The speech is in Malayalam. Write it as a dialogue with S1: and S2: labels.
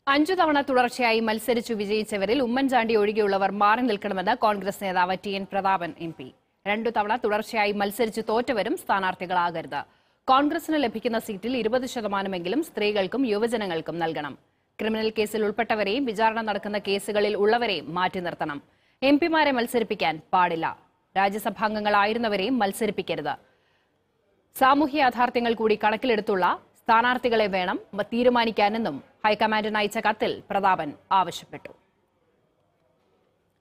S1: അഞ്ചു തവണ തുടർച്ചയായി മത്സരിച്ചു വിജയിച്ചവരിൽ ഉമ്മൻചാണ്ടി ഒഴികെയുള്ളവർ മാറി നിൽക്കണമെന്ന് കോൺഗ്രസ് നേതാവ് T N Prathapan M P രണ്ടു തവണ തുടർച്ചയായി മത്സരിച്ചു തോറ്റവരും സ്ഥാനാർത്ഥികളാകരുത് കോൺഗ്രസിന് ലഭിക്കുന്ന സീറ്റിൽ ഇരുപത് ശതമാനമെങ്കിലും സ്ത്രീകൾക്കും യുവജനങ്ങൾക്കും നൽകണം ക്രിമിനൽ കേസിൽ ഉൾപ്പെട്ടവരെയും വിചാരണ നടക്കുന്ന കേസുകളിൽ ഉള്ളവരെയും മാറ്റി നിർത്തണം എം പിമാരെ മത്സരിപ്പിക്കാൻ പാടില്ല രാജ്യസഭാംഗങ്ങളായിരുന്നവരെയും മത്സരിപ്പിക്കരുത് സാമൂഹ്യ യാഥാർത്ഥ്യങ്ങൾ കൂടി കണക്കിലെടുത്തുള്ള സ്ഥാനാർത്ഥികളെ വേണം തീരുമാനിക്കാനെന്നും ഹൈക്കമാൻഡിന് അയച്ച കത്തിൽ പ്രതാപൻ ആവശ്യപ്പെട്ടു